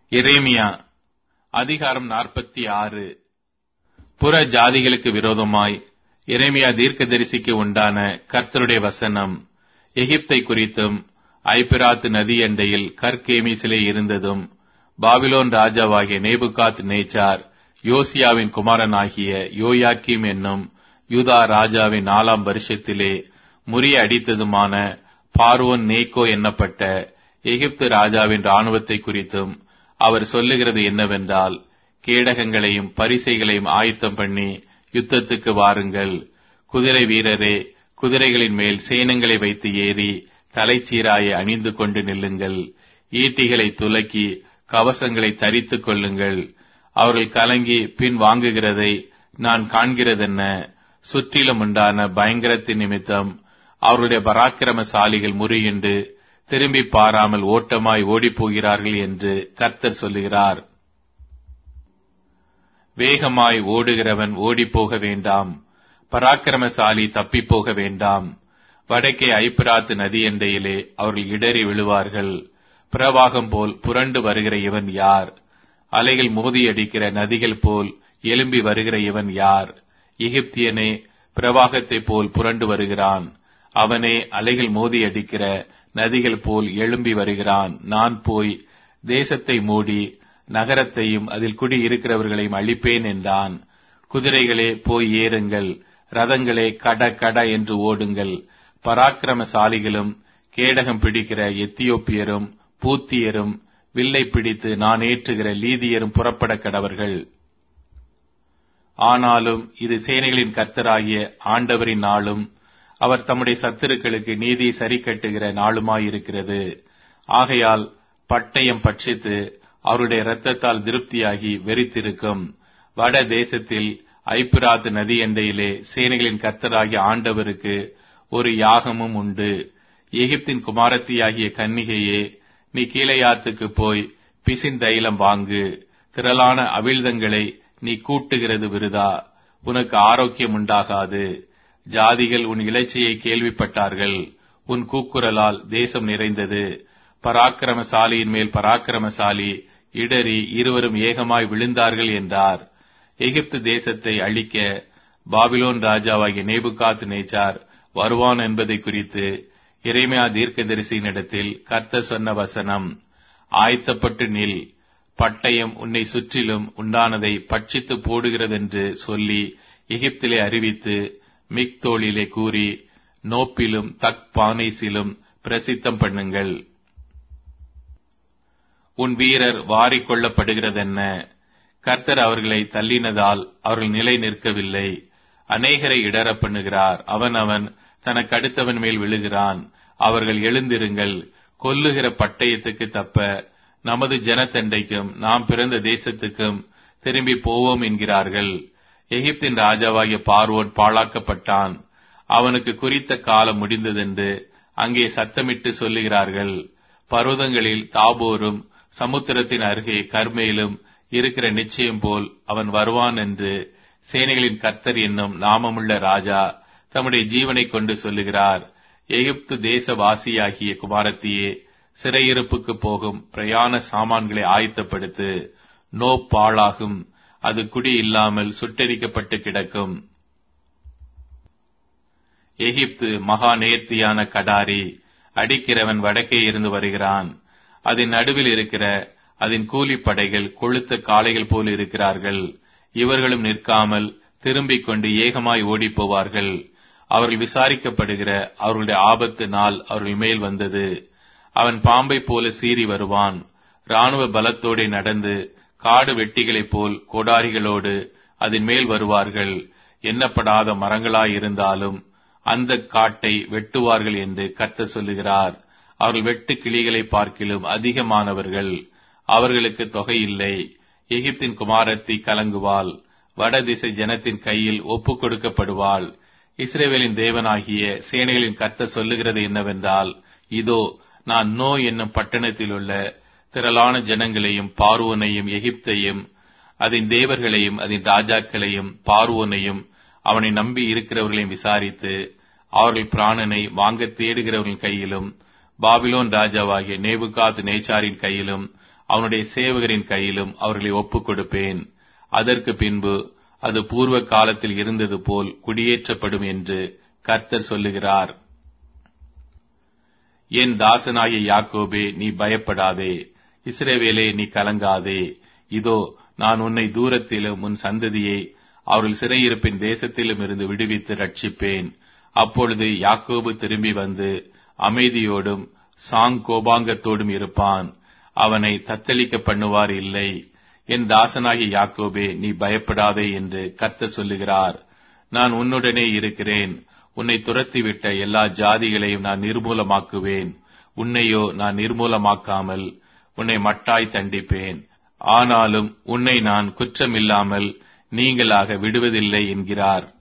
எரேமியா அதிகாரம் நாற்பத்தி ஆறு புற ஜாதிகளுக்கு விரோதமாய் எரேமியா தீர்க்கதரிசிக்கு உண்டான கர்த்தருடைய வசனம் எகிப்தை குறித்தும் ஐபிராத்து நதி எண்டையில் கற்கேமிசிலே இருந்ததும் பாபிலோன் ராஜாவாகிய நேபுகாத் நேச்சார் யோசியாவின் குமாரனாகிய யோயாக்கிம் என்னும் யூதா ராஜாவின் நாலாம் வருஷத்திலே முறிய அடித்ததுமான பார்வோன் நேக்கோ என்னப்பட்ட எகிப்து ராஜாவின் ராணுவத்தை குறித்தும் அவர் சொல்லுகிறது என்னவென்றால் கேடகங்களையும் பரிசைகளையும் ஆயத்தம் பண்ணி யுத்தத்துக்கு வாருங்கள் குதிரை வீரரே குதிரைகளின் மேல் சேனங்களை வைத்து ஏறி தலைச்சீராய அணிந்து கொண்டு நில்லுங்கள் ஈட்டிகளை துலக்கி கவசங்களை தரித்துக் கொள்ளுங்கள் அவர்கள் கலங்கி பின் வாங்குகிறதை நான் காண்கிறதென்ன சுற்றிலும் உண்டான பயங்கரத்தின் நிமித்தம் அவருடைய பராக்கிரமசாலிகள் முறியுண்டு திரும்பி பாராமல் ஓட்டமாய் ஓடிப்போகிறார்கள் என்று கர்த்தர் சொல்லுகிறார் வேகமாய் ஓடுகிறவன் ஓடிப்போக வேண்டாம் பராக்கிரமசாலி தப்பிப்போக வேண்டாம் வடக்கே ஐப்பிராத்து நதி எண்டையிலே அவர்கள் இடறி விழுவார்கள் பிரவாகம் போல் புரண்டு வருகிற இவன் யார் அலைகள் மோதி அடிக்கிற நதிகள் போல் எழும்பி வருகிற இவன் யார் எகிப்தியனே பிரவாகத்தைப் போல் புரண்டு வருகிறான் அவனே அலைகள் மோதி அடிக்கிற நதிகள் போல் எழும்பி வருகிறான் நான் போய் தேசத்தை மூடி நகரத்தையும் அதில் குடி இருக்கிறவர்களையும் அழிப்பேன் என்றான் குதிரைகளே போய் ஏறுங்கள் ரதங்களே கட கட என்று ஓடுங்கள் பராக்கிரமசாலிகளும் கேடகம் பிடிக்கிற எத்தியோப்பியரும் பூத்தியரும் வில்லை பிடித்து நான் ஏற்றுகிற லீதியரும் புறப்பட கடவர்கள் ஆனாலும் இது சேனைகளின் கர்த்தராகிய ஆண்டவரின் நாளும் அவர் தம்முடைய சத்துருக்களுக்கு நீதி சரி கட்டுகிற நாளுமாயிருக்கிறது ஆகையால் பட்டயம் பட்சித்து அவருடைய இரத்தத்தால் திருப்தியாகி வெறித்திருக்கும் வட தேசத்தில் ஐப்பிராத்து நதி எண்டையிலே சேனைகளின் கர்த்தராகிய ஆண்டவருக்கு ஒரு யாகமும் உண்டு எகிப்தின் குமாரத்தியாகிய கன்னிகையே நீ கீழையாத்துக்கு போய் பிசின் தைலம் வாங்கு திரளான அவிழ்தங்களை நீ கூட்டுகிறது விருதா உனக்கு ஆரோக்கியம் உண்டாகாது ஜாதிகள் உன் இலைச்சையை கேள்விப்பட்டார்கள் உன் கூக்குரலால் தேசம் நிறைந்தது பராக்கிரமசாலியின் மேல் பராக்கிரமசாலி இடறி இருவரும் ஏகமாய் விழுந்தார்கள் என்றார் எகிப்து தேசத்தை அழிக்க பாபிலோன் ராஜாவாகிய நேபுகாத் நேச்சார் வருவான் என்பதை குறித்து இறைமையா தீர்க்கதரிசியினிடத்தில் கர்த்தர் சொன்ன வசனம் ஆயத்தப்பட்டு நில் பட்டயம் உன்னை சுற்றிலும் உண்டானதை பட்சித்து போடுகிறதென்று சொல்லி எகிப்திலே அறிவித்து மிக்தோளிலே கூறி நோப்பிலும் தக் பானைசிலும் பிரசித்தம் பண்ணுங்கள் உன் வீரர் வாரிக்கொள்ளப்படுகிறதென்ன கர்த்தர் அவர்களை தள்ளினதால் அவர்கள் நிலை நிற்கவில்லை அநேகரை இடர பண்ணுகிறார் அவன் அவன் தனக்கு அடுத்தவன் மேல் விழுகிறான் அவர்கள் எழுந்திருங்கள் கொல்லுகிற பட்டயத்துக்கு தப்ப நமது ஜனத்தண்டைக்கும் நாம் பிறந்த தேசத்துக்கும் திரும்பி போவோம் என்கிறார்கள் எகிப்தின் ராஜாவாகிய பார்வோன் பாழாக்கப்பட்டான் அவனுக்கு குறித்த காலம் முடிந்ததென்று அங்கே சத்தமிட்டு சொல்லுகிறார்கள் பர்வதங்களில் தாபோரும் சமுத்திரத்தின் அருகே கர்மேலும் இருக்கிற நிச்சயம் போல் அவன் வருவான் என்று சேனைகளின் கர்த்தர் என்னும் நாமமுள்ள ராஜா தம்முடைய ஜீவனை கொண்டு சொல்லுகிறார் எகிப்து தேசவாசியாகிய குமாரத்தியே சிறையிருப்புக்கு போகும் பிரயாண சாமான்களை ஆயத்தப்படுத்து நோ பாழாகும் அது குடி இல்லாமல் சுட்டெரிக்கப்பட்டு கிடக்கும் எகிப்து மகா நேர்த்தியான கடாரி அடிக்கிறவன் வடக்கே இருந்து வருகிறான் அதன் நடுவில் இருக்கிற அதன் கூலிப்படைகள் கொளுத்த காளைகள் போல் இருக்கிறார்கள் இவர்களும் நிற்காமல் திரும்பிக் கொண்டு ஏகமாய் ஓடிப் போவார்கள் அவர்கள் விசாரிக்கப்படுகிற அவர்களுடைய ஆபத்து நாள் அவர்கள் மேல் வந்தது அவன் பாம்பை போல சீறி வருவான் ராணுவ பலத்தோടെ நடந்து காடு வெட்டிகளைப் போல் கோடாரிகளோடு அதன் மேல் வருவார்கள் எண்ணப்படாத மரங்களாயிருந்தாலும் அந்த காட்டை வெட்டுவார்கள் என்று கத்த சொல்லுகிறார் அவர்கள் வெட்டு கிளிகளை பார்க்கிலும் அதிகமானவர்கள் அவர்களுக்கு தொகை இல்லை எகிப்தின் குமாரத்தி கலங்குவாள் வடதிசை ஜனத்தின் கையில் ஒப்புக் கொடுக்கப்படுவாள் இஸ்ரேவேலின் தேவனாகிய சேனைகளின் கர்த்தர் சொல்லுகிறது என்னவென்றால் இதோ நான் நோ என்னும் பட்டணத்தில் உள்ள திரளான ஜனங்களையும் பார்வோனையும் எகிப்தையும் அதன் தேவர்களையும் அதன் ராஜாக்களையும் பார்வோனையும் அவனை நம்பி இருக்கிறவர்களையும் விசாரித்து அவர்கள் பிராணனை வாங்க தேடுகிறவர்கள் கையிலும் பாபிலோன் ராஜாவாகிய நேபுகாத் நேச்சாரின் கையிலும் அவனுடைய சேவகரின் கையிலும் அவர்களை ஒப்புக் கொடுப்பேன் அதற்கு பின்பு அது பூர்வ காலத்தில் இருந்தது போல் குடியேற்றப்படும் என்று கர்த்தர் சொல்லுகிறார் என் தாசனாகிய யாக்கோபே நீ பயப்படாதே இஸ்ரேவேலே நீ கலங்காதே இதோ நான் உன்னை தூரத்திலும் உன் சந்ததியை அவர்கள் சிறையிருப்பின் தேசத்திலும் இருந்து விடுவித்து ரட்சிப்பேன் அப்பொழுது யாக்கோபு திரும்பி வந்து அமைதியோடும் சாங் கோபாங்கத்தோடும் இருப்பான் அவனை தத்தளிக்க பண்ணுவார் இல்லை என் தாசனாகிய யாக்கோபே நீ பயப்படாதே என்று கர்த்தர் சொல்லுகிறார் நான் உன்னுடனே இருக்கிறேன் உன்னை துரத்திவிட்ட எல்லா ஜாதிகளையும் நான் நிர்மூலமாக்குவேன் உன்னையோ நான் நிர்மூலமாக்காமல் உன்னை மட்டாய் தண்டிப்பேன் ஆனாலும் உன்னை நான் குற்றமில்லாமல் நீங்களாக விடுவதில்லை என்கிறார்